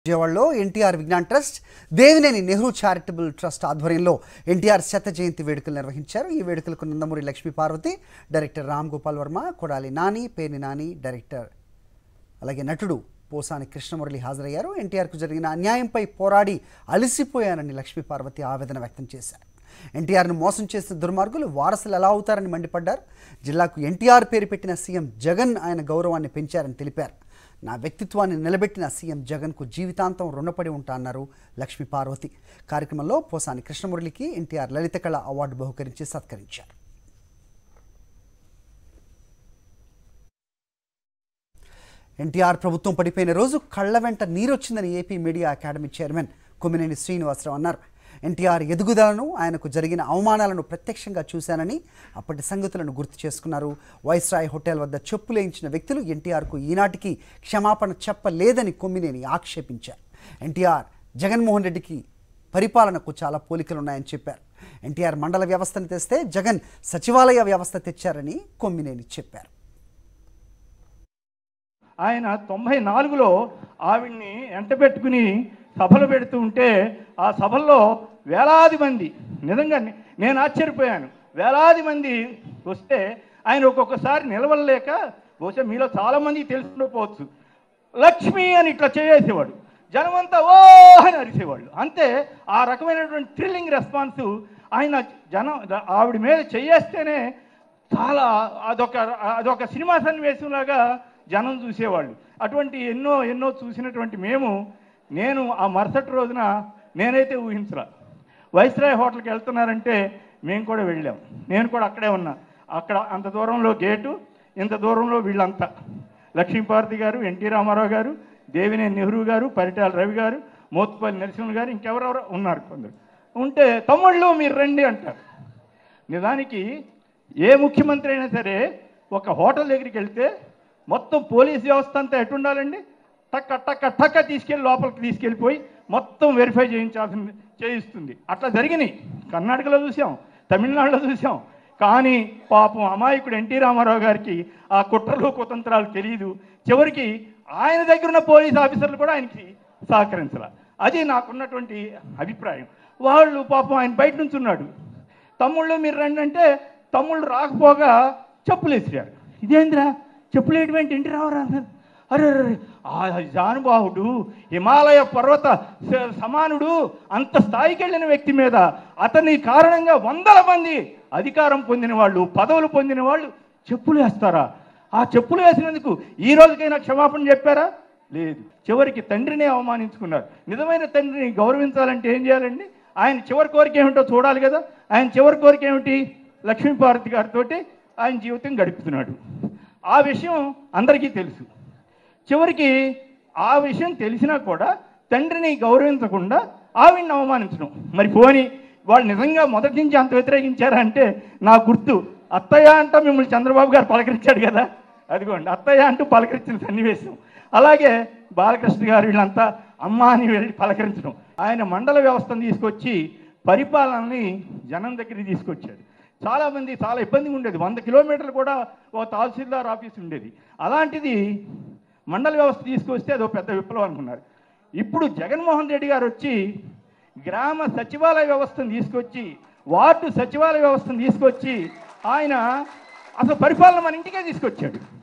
విజయవాడలో NTR Vignan trust Devineni Nehru charitable trust ఆధ్వర్యంలో ఎన్టీఆర్ శత జయంతి వేడుకలు నిర్వహించారు ఈ వేడుకలకు నందమూరి లక్ష్మీ పార్వతి డైరెక్టర్ రామ్ గోపాల్ వర్మ కొడాలి నాని పేర్ని నాని డైరెక్టర్ అలాగే నటుడు పోసాని కృష్ణమురళి హాజరయ్యారు ఎన్టీఆర్కు జరిగిన అన్యాయంపై పోరాడి అలసిపోయానని లక్ష్మీ పార్వతి ఆవేదన వ్యక్తం చేశారు ఎన్టీఆర్ను మోసం చేసిన దుర్మార్గులు వారసులు ఎలా అవుతారని మండిపడ్డారు జిల్లాకు ఎన్టీఆర్ పేరు పెట్టిన సీఎం జగన్ ఆయన గౌరవాన్ని పెంచారని తెలిపారు నా వ్యక్తిత్వాన్ని నిలబెట్టిన సీఎం జగన్కు జీవితాంతం రుణపడి ఉంటా అన్నారు లక్ష్మీ పార్వతి కార్యక్రమంలో పోసాని కృష్ణమురళికి ఎన్టీఆర్ లలిత కళ అవార్డు బహుకరించి సత్కరించారు ఎన్టీఆర్ ప్రభుత్వం పడిపోయిన రోజు కళ్ళ వెంట నీరొచ్చిందని AP media academy chairman Kommineni Srinivasa Rao అన్నారు ఎన్టీఆర్ ఎదుగుదలను ఆయనకు జరిగిన అవమానాలను ప్రత్యక్షంగా చూశానని అప్పటి సంగతులను గుర్తు చేసుకున్నారు వైస్రాయ్ హోటల్ వద్ద చెప్పులేయించిన వ్యక్తులు ఎన్టీఆర్కు ఈనాటికి క్షమాపణ చెప్పలేదని కొమ్మినేని ఆక్షేపించారు ఎన్టీఆర్ జగన్మోహన్ రెడ్డికి పరిపాలనకు చాలా పోలికలున్నాయని చెప్పారు ఎన్టీఆర్ మండల వ్యవస్థను తెస్తే జగన్ సచివాలయ వ్యవస్థ తెచ్చారని కొమ్మినేని చెప్పారు ఆయన తొంభై నాలుగులో ఆవిడ్ని ఎంటబెట్టుకుని సభలు పెడుతూ ఉంటే ఆ సభల్లో వేలాది మంది నిజంగా నే- నేను ఆశ్చర్యపోయాను వేలాది మంది వస్తే ఆయన ఒక్కొక్కసారి నిలవలేక బహుశా మీలో చాలామంది తెలుసుకుండకపోవచ్చు లక్ష్మి అని ఇట్లా చేసేవాడు జనమంతా ఓ అని అరిసేవాళ్ళు అంతే ఆ రకమైనటువంటి థ్రిల్లింగ్ రెస్పాన్స్ ఆయన జనం ఆవిడ మీద చేయేస్తేనే చాలా అదొక అదొక సినిమా సన్నివేశంలాగా జనం చూసేవాళ్ళు అటువంటి ఎన్నో ఎన్నో చూసినటువంటి మేము నేను ఆ మరుసటి రోజున నేనైతే ఊహించరా వైస్రాయ్ హోటల్కి వెళ్తున్నారంటే మేము కూడా వెళ్ళాం నేను కూడా అక్కడే ఉన్నా అక్కడ అంత దూరంలో గేటు ఇంత దూరంలో వీళ్ళంతా లక్ష్మీపార్వతి గారు ఎన్టీ రామారావు గారు దేవినేని నెహ్రూ గారు పరిటాల రవి గారు మోత్పల్లి నరసింహ గారు ఇంకెవరెవరో ఉన్నారు కొందరు ఉంటే తమ్ముళ్ళు మీరు రండి అంటారు నిజానికి ఏ ముఖ్యమంత్రి అయినా సరే ఒక హోటల్ దగ్గరికి వెళ్తే మొత్తం పోలీస్ వ్యవస్థ అంతా ఎటుండాలండి టక్క టక్క టక్క తీసుకెళ్ళి లోపలికి తీసుకెళ్ళిపోయి మొత్తం వెరిఫై చేయించాల్సింది చేయిస్తుంది అట్లా జరిగినాయి కర్ణాటకలో చూసాం తమిళనాడులో చూసాం కానీ పాపం అమాయకుడు ఎన్టీ రామారావు గారికి ఆ కుట్రలు కుతంత్రాలు తెలియదు చివరికి ఆయన దగ్గర ఉన్న పోలీస్ ఆఫీసర్లు కూడా ఆయనకి సహకరించాల అది నాకున్నటువంటి అభిప్రాయం వాళ్ళు పాపం ఆయన బయట నుంచి ఉన్నాడు తమ్ముళ్ళు మీరు రండి అంటే తమ్ముళ్ళు రాకపోగా చెప్పులు వేసిరారు ఇదేంద్రా చెప్పులు వేయడం ఇంటి రావరా అరే అరే, ఆ జానుబాహుడు హిమాలయ పర్వత స- సమానుడు అంత స్థాయికి వెళ్ళిన వ్యక్తి మీద అతని కారణంగా వందల మంది అధికారం పొందిన వాళ్ళు పదవులు పొందిన వాళ్ళు చెప్పులు వేస్తారా ఆ చెప్పులు వేసినందుకు ఈ రోజుకైనా క్షమాపణ చెప్పారా లేదు చివరికి తండ్రినే అవమానించుకున్నారు నిజమైన తండ్రిని గౌరవించాలంటే ఏం చేయాలండి ఆయన చివరి కోరిక ఏమిటో చూడాలి కదా ఆయన చివరి కోరిక ఏమిటి లక్ష్మీపార్వతి గారితో ఆయన జీవితం గడుపుతున్నాడు ఆ విషయం అందరికీ తెలుసు చివరికి ఆ విషయం తెలిసినా కూడా తండ్రిని గౌరవించకుండా ఆవిడ్ని అవమానించడం మరి పోని వాళ్ళు నిజంగా మొదటి నుంచి అంత వ్యతిరేకించారా అంటే నా గుర్తు అత్తయ్య అంట మిమ్మల్ని చంద్రబాబు గారు పలకరించాడు కదా అదిగోండి అత్తయ్య అంటూ పలకరించిన సన్నివేశం అలాగే బాలకృష్ణ గారు వీళ్ళంతా అమ్మ అని వెళ్ళి పలకరించడం ఆయన మండల వ్యవస్థను తీసుకొచ్చి పరిపాలనని జనం దగ్గరికి తీసుకొచ్చాడు చాలామంది చాలా ఇబ్బందిగా ఉండేది వంద కిలోమీటర్లు కూడా ఓ తహసీల్దార్ ఆఫీస్ ఉండేది అలాంటిది మండల వ్యవస్థ తీసుకొస్తే అదో పెద్ద విప్లవం అనుకున్నారు ఇప్పుడు జగన్మోహన్ రెడ్డి గారు వచ్చి గ్రామ సచివాలయ వ్యవస్థను తీసుకొచ్చి వార్డు సచివాలయ వ్యవస్థను తీసుకొచ్చి ఆయన అసలు పరిపాలన మన ఇంటికే తీసుకొచ్చాడు